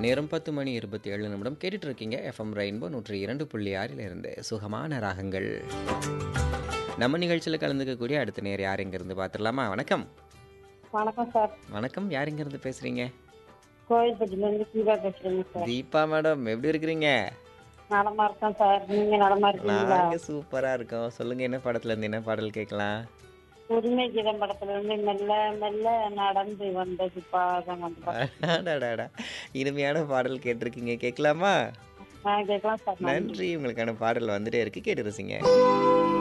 நேரம் பத்து மணி இருபத்தி ஏழு நிமிடம் கேட்டுட்டு இருக்கீங்க எஃப்எம் ரெயின்போ நூற்றி இரண்டு புள்ளி ஆறில் இருந்து சுகமான ராகங்கள் நம்ம நிகழ்ச்சியில் கலந்துக்கக்கூடிய அடுத்த நேர் யார் இருந்து பார்த்துடலாமா வணக்கம் வணக்கம் சார் வணக்கம் யார் இருந்து பேசுறீங்க கோயில்பட்டில இருந்து கீதா பேசுறேங்க சார் தீபா மேடம் எப்படி இருக்கிறீங்க நலமா இருக்கேன் சார் நீங்க நலமா இருக்கீங்களா நாங்க சூப்பரா இருக்கோம் சொல்லுங்க என்ன படத்துல இருந்து என்ன பாடல் கேட்கலாம் உரிமை கீதம் படத்துல இருந்து மெல்ல மெல்ல நடந்து வந்தது பாதம் வந்து அடாடாடா. இனிமையான பாடல் கேட்டிருக்கீங்க கேட்கலாமா நான் கேட்கலாம் சார் நன்றி. நன்றி உங்களுக்கான பாடல் வந்துட்டே இருக்கு கேட்டு ரசிங்க